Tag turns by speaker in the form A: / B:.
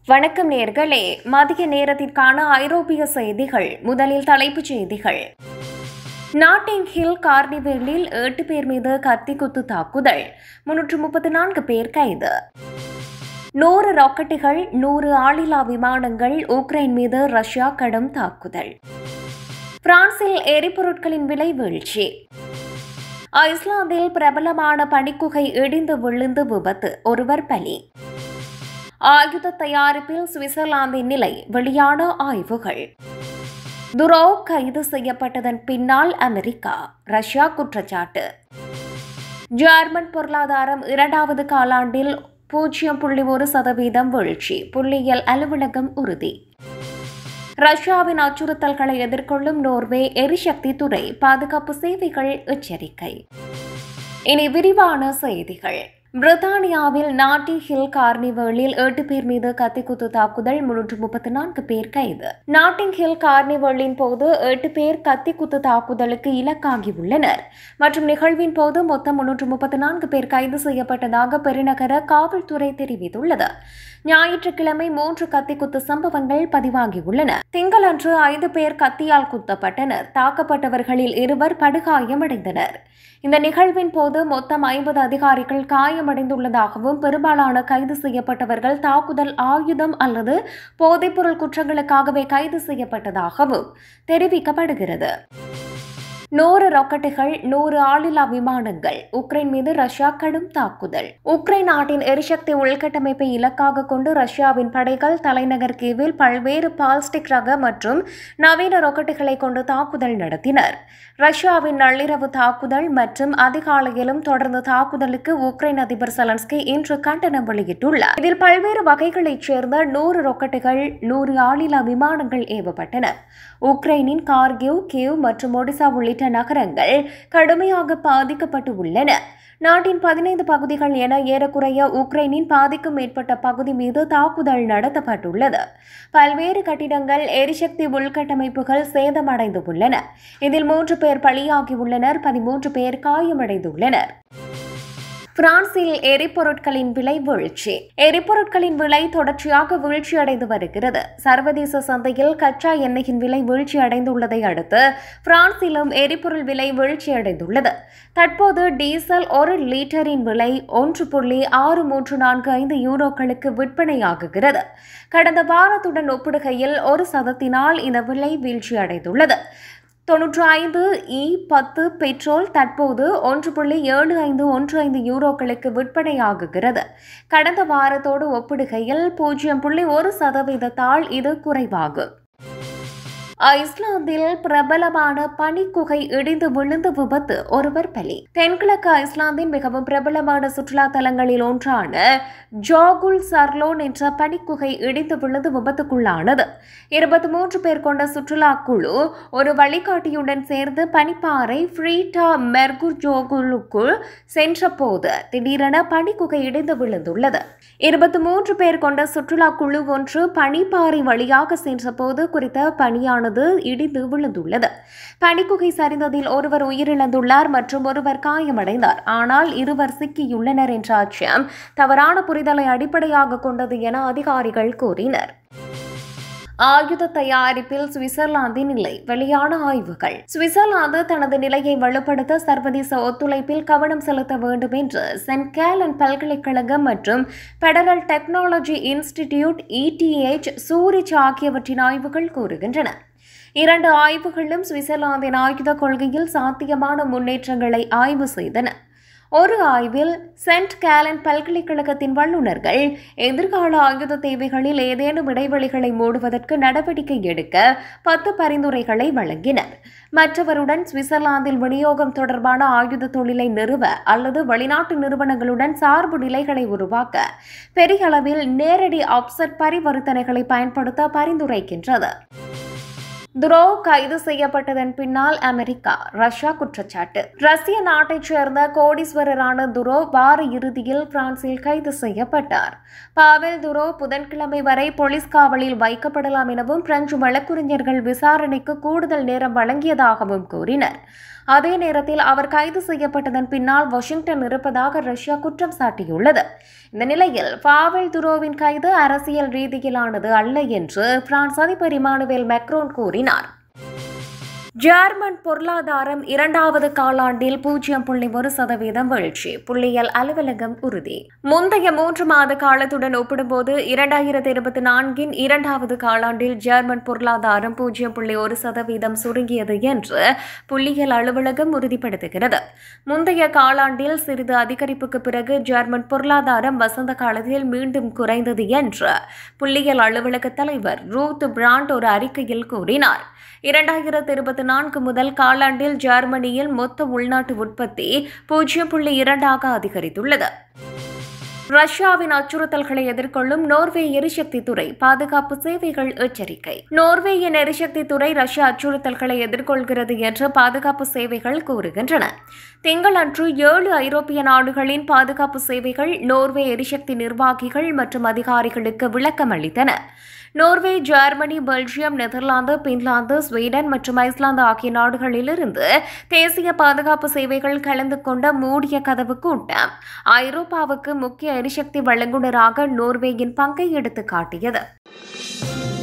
A: வணக்கம் நேர்களே மதிய நேரத்திற்கான ஐரோப்பிய செய்திகள் முதலில் தலைப்புச் செய்திகள் நாட்டிங் ஹில் கார்னிவெலில் எட்டு பேர் மீது கத்தி குத்து தாக்குதல் முன்னூற்று முப்பத்தி நான்கு பேர் கைது நூறு ராக்கெட்டுகள் நூறு ஆளில்லா விமானங்கள் உக்ரைன் மீது ரஷ்யா கடும் தாக்குதல் பிரான்சில் எரிபொருட்களின் விலை வீழ்ச்சி ஐஸ்லாந்தில் பிரபலமான பனிக்குகை இடிந்து விழுந்து விபத்து ஒருவர் பலி ஆயுத தயாரிப்பில் சுவிட்சர்லாந்தின் நிலை வெளியான ஆய்வுகள் துரோ கைது செய்யப்பட்டதன் பின்னால் அமெரிக்கா ரஷ்யா குற்றச்சாட்டு ஜெர்மன் பொருளாதாரம் இரண்டாவது காலாண்டில் பூஜ்ஜியம் புள்ளி ஒரு சதவீதம் வீழ்ச்சி புள்ளியியல் அலுவலகம் உறுதி ரஷ்யாவின் அச்சுறுத்தல்களை எதிர்கொள்ளும் நோர்வே எரிசக்தி துறை பாதுகாப்பு சேவைகள் எச்சரிக்கை இனி விரிவான செய்திகள் பிரித்தானியாவில் நாட்டி ஹில் கார்னிவலில் எட்டு பேர் மீது கத்திக்குத்து தாக்குதல் முன்னூற்று முப்பத்தி நான்கு பேர் கைது நாட்டிங் ஹில் கார்னிவலின் போது எட்டு பேர் கத்திக்குத்து தாக்குதலுக்கு இலக்காகியுள்ளனர் மற்றும் நிகழ்வின் போது மொத்தம் முன்னூற்று முப்பத்தி நான்கு பேர் கைது செய்யப்பட்டதாக பெருநகர காவல்துறை தெரிவித்துள்ளது ஞாயிற்றுக்கிழமை மூன்று கத்திக்குத்து சம்பவங்கள் பதிவாகியுள்ளன திங்களன்று ஐந்து பேர் கத்தியால் குத்தப்பட்டனர் தாக்கப்பட்டவர்களில் இருவர் படுகாயமடைந்தனர் இந்த நிகழ்வின் போது மொத்தம் ஐம்பது அதிகாரிகள் காயமடைந்துள்ளதாகவும் பெரும்பாலான கைது செய்யப்பட்டவர்கள் தாக்குதல் ஆயுதம் அல்லது போதைப்பொருள் குற்றங்களுக்காகவே கைது செய்யப்பட்டதாகவும் தெரிவிக்கப்படுகிறது நூறு ராக்கெட்டுகள் நூறு ஆளில்லா விமானங்கள் உக்ரைன் மீது ரஷ்யா கடும் தாக்குதல் உக்ரைன் நாட்டின் எரிசக்தி உள்கட்டமைப்பை இலக்காக கொண்டு ரஷ்யாவின் படைகள் தலைநகர் கீவில் பல்வேறு பால்ஸ்டிக் ரக மற்றும் நவீன ராக்கெட்டுகளை கொண்டு தாக்குதல் நடத்தினர் ரஷ்யாவின் நள்ளிரவு தாக்குதல் மற்றும் அதிகாலையிலும் தொடர்ந்து தாக்குதலுக்கு உக்ரைன் அதிபர் செலன்ஸ்கி இன்று கண்டனம் வெளியிட்டுள்ளார் இதில் பல்வேறு வகைகளைச் சேர்ந்த நூறு ராக்கெட்டுகள் நூறு ஆளில்லா விமானங்கள் ஏவப்பட்டன உக்ரைனின் கார்கிவ் கிவ் மற்றும் ஒடிசா உள்ளிட்ட நகரங்கள் கடுமையாக பாதிக்கப்பட்டு உள்ளன நாட்டின் பதினைந்து பகுதிகள் என ஏறக்குறைய உக்ரைனின் பாதிக்கும் மேற்பட்ட பகுதி மீது தாக்குதல் நடத்தப்பட்டுள்ளது பல்வேறு கட்டிடங்கள் எரிசக்தி உள்கட்டமைப்புகள் சேதமடைந்து உள்ளன இதில் மூன்று பேர் பலியாகியுள்ளனர் பதிமூன்று பேர் காயமடைந்துள்ளனர் பிரான்சில் எரிபொருட்களின் விலை வீழ்ச்சி எரிபொருட்களின் விலை தொடர்ச்சியாக வீழ்ச்சியடைந்து வருகிறது சர்வதேச சந்தையில் கச்சா எண்ணெயின் விலை வீழ்ச்சி அடைந்துள்ளதை அடுத்து பிரான்சிலும் எரிபொருள் விலை வீழ்ச்சியடைந்துள்ளது தற்போது டீசல் ஒரு லீட்டரின் விலை ஒன்று புள்ளி ஆறு மூன்று நான்கு ஐந்து யூரோக்களுக்கு விற்பனையாகுகிறது கடந்த வாரத்துடன் ஒப்பிடுகையில் ஒரு சதத்தினால் இந்த விலை வீழ்ச்சியடைந்துள்ளது தொன்னூற்றி ஐந்து இ பத்து பெட்ரோல் தற்போது ஒன்று புள்ளி ஏழு ஐந்து ஒன்று ஐந்து யூரோக்களுக்கு விற்பனையாகுகிறது கடந்த வாரத்தோடு ஒப்பிடுகையில் பூஜ்ஜியம் புள்ளி ஒரு சதவீதத்தால் இது குறைவாகும் ஐஸ்லாந்தில் பிரபலமான பனிக்குகை இடிந்து விழுந்து விபத்து ஒருவர் பலி தென்கிழக்கு ஐஸ்லாந்தின் மிகவும் பிரபலமான சுற்றுலா தலங்களில் ஒன்றான ஜோகுல் சர்லோன் என்ற பனிக்குகை இடிந்து விழுந்து விபத்துக்குள்ளானது இருபத்தி மூன்று பேர் கொண்ட சுற்றுலா குழு ஒரு வழிகாட்டியுடன் சேர்ந்து பனிப்பாறை ஃப்ரீட்டா மெர்குர் ஜோகுலுக்குள் சென்றபோது திடீரென பனிக்குகை இடிந்து விழுந்துள்ளது இருபத்தி மூன்று பேர் கொண்ட சுற்றுலா குழு ஒன்று பனிப்பாறை வழியாக சென்றபோது குறித்த பணியானது இடிந்து விழுந்துள்ளது பனிக்குகை சரிந்ததில் ஒருவர் உயிரிழந்துள்ளார் மற்றும் ஒருவர் காயமடைந்தார் ஆனால் இருவர் சிக்கியுள்ளனர் என்ற அச்சம் தவறான புரிதலை அடிப்படையாக கொண்டது என அதிகாரிகள் கூறினர் ஆயுத தயாரிப்பில் சுவிட்சர்லாந்தின் நிலை வெளியான ஆய்வுகள் சுவிட்சர்லாந்து தனது நிலையை வலுப்படுத்த சர்வதேச ஒத்துழைப்பில் கவனம் செலுத்த வேண்டும் என்று சென்ட் கேலன் பல்கலைக்கழகம் மற்றும் federal technology institute ETH Zurich ஆகியவற்றின் ஆய்வுகள் கூறுகின்றன இரண்டு ஆய்வுகளும் சுவிட்சர்லாந்தின் ஆயுத கொள்கையில் சாத்தியமான முன்னேற்றங்களை ஆய்வு செய்தன ஒரு ஆய்வில் சென்ட் கேலன் பல்கலைக்கழகத்தின் வல்லுநர்கள் எதிர்கால ஆயுத தேவைகளில் ஏதேனும் இடைவெளிகளை மூடுவதற்கு நடவடிக்கை எடுக்க பத்து பரிந்துரைகளை வழங்கினர் மற்றவருடன் சுவிட்சர்லாந்தில் விநியோகம் தொடர்பான ஆயுத தொழிலை நிறுவ அல்லது வெளிநாட்டு நிறுவனங்களுடன் சார்பு நிலைகளை உருவாக்க பெரிய அளவில் நேரடி ஆப்செட் பரிவர்த்தனைகளை பயன்படுத்த பரிந்துரைக்கின்றது துரோ கைது செய்யப்பட்டதன் பின்னால் அமெரிக்கா ரஷ்யா குற்றச்சாட்டு ரஷ்ய நாட்டைச் சேர்ந்த கோடீஸ்வரரான துரோ வார இறுதியில் பிரான்சில் கைது செய்யப்பட்டார் பாவெல் துரோ புதன்கிழமை வரை போலீஸ் காவலில் வைக்கப்படலாம் எனவும் பிரெஞ்சு வழக்குரைஞர்கள் விசாரணைக்கு கூடுதல் நேரம் வழங்கியதாகவும் கூறினர் அதே நேரத்தில் அவர் கைது செய்யப்பட்டதன் பின்னால் வாஷிங்டன் இருப்பதாக ரஷ்யா குற்றம் சாட்டியுள்ளது இந்த நிலையில் பாவல் துரோவின் கைது அரசியல் ரீதியிலானது அல்ல என்று பிரான்ஸ் அதிபர் இமானுவேல் மெக்ரோன் கூறினார் ஜெர்மன் பொருளாதாரம் இரண்டாவது காலாண்டில் பூஜ்ஜியம் புள்ளி ஒரு சதவீதம் வீழ்ச்சி புள்ளியியல் அலுவலகம் உறுதி முந்தைய மூன்று மாத காலத்துடன் ஒப்பிடும்போது இரண்டாயிரத்தி இருபத்தி நான்கின் இரண்டாவது காலாண்டில் ஜெர்மன் பொருளாதாரம் பூஜ்ஜியம் புள்ளி ஒரு சதவீதம் சுருங்கியது என்று புள்ளியியல் அலுவலகம் உறுதிப்படுத்துகிறது முந்தைய காலாண்டில் சிறிது அதிகரிப்புக்கு பிறகு ஜெர்மன் பொருளாதாரம் வசந்த காலத்தில் மீண்டும் குறைந்தது என்று புள்ளியியல் அலுவலக தலைவர் ரூத் பிராண்ட் ஒரு அறிக்கையில் கூறினார் இரண்டாயிரத்தி இருபத்தி நான்கு முதல் காலாண்டில் ஜெர்மனியில் மொத்த உள்நாட்டு உற்பத்தி பூஜ்ஜியம் புள்ளி இரண்டாக அதிகரித்துள்ளது ரஷ்யாவின் அச்சுறுத்தல்களை எதிர்கொள்ளும் நோர்வே எரிசக்தி துறை பாதுகாப்பு சேவைகள் எச்சரிக்கை நோர்வேயின் எரிசக்தி துறை ரஷ்யா அச்சுறுத்தல்களை எதிர்கொள்கிறது என்று பாதுகாப்பு சேவைகள் கூறுகின்றன திங்களன்று ஏழு ஐரோப்பிய நாடுகளின் பாதுகாப்பு சேவைகள் நோர்வே எரிசக்தி நிர்வாகிகள் மற்றும் அதிகாரிகளுக்கு விளக்கம் அளித்தன Norway Germany Belgium Netherlands Finland Sweden மற்றும் ஐஸ்லாந்து ஆகிய நாடுகளிலிருந்து தேசிய பாதுகாப்பு சேவைகள் கலந்து கொண்ட மூடிய கதவு கூட்டம் ஐரோப்பாவுக்கு முக்கிய எரிசக்தி வழங்குநராக நோர்வேயின் பங்கை எடுத்து காட்டியது